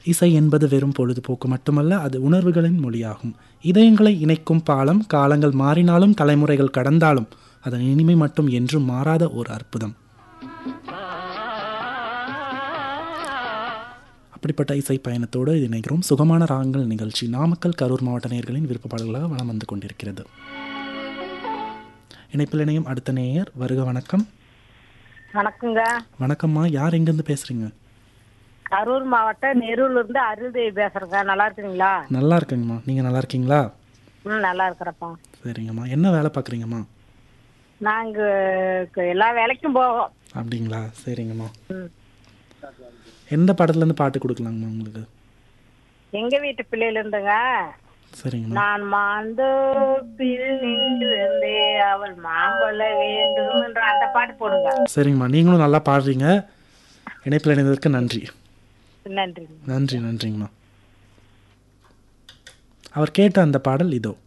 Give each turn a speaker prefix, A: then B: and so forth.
A: இசை என்பது வெறும் பொழுதுபோக்கு மட்டுமல்ல அது உணர்வுகளின் மொழியாகும் இதயங்களை இணைக்கும் பாலம் காலங்கள் மாறினாலும் தலைமுறைகள் கடந்தாலும் அதன் இனிமை மட்டும் என்றும் மாறாத ஒரு அற்புதம் அப்படிப்பட்ட இசை பயணத்தோடு இணைகிறோம் சுகமான ராகங்கள் நிகழ்ச்சி நாமக்கல் கரூர் மாவட்ட நேயர்களின் விருப்ப பாடல்களாக வலம் வந்து கொண்டிருக்கிறது இணைப்பில் இணையும் அடுத்த நேயர் வருக வணக்கம்
B: வணக்கங்க
A: வணக்கம்மா யார் எங்கேருந்து பேசுறீங்க
B: கரூர் மாவட்டம் நெரூர்ல இருந்து அருள்தேவி பேசுறேங்க நல்லா இருக்குங்களா
A: நல்லா இருக்கேங்கம்மா நீங்கள் நல்லா இருக்கீங்களா
B: ம் நல்லா இருக்கிறப்பா
A: சரிங்கம்மா என்ன வேலை பார்க்குறீங்கம்மா
B: நாங்க க- எல்லா வேலைக்கும் போவோம்
A: அப்படிங்களா சரிங்கம்மா
B: ம்.
A: எந்த படத்துலேருந்து பாட்டு கொடுக்கலாங்கம்மா உங்களுக்கு
B: எங்க வீட்டு பிள்ளையில இருந்துங்க
A: சரிங்கம்மா
B: நான் மாந்தோப்பில் நின்றிருந்தே அவள் மாம்பழ வேண்டும் என்ற அந்த பாட்டு போடுங்க
A: சரிங்கம்மா நீங்களும் நல்லா பாடுறீங்க இணைப்பில் இணைந்ததற்கு நன்றி
B: நன்றி
A: நன்றி நன்றிங்கம்மா அவர் கேட்ட அந்த பாடல் இதோ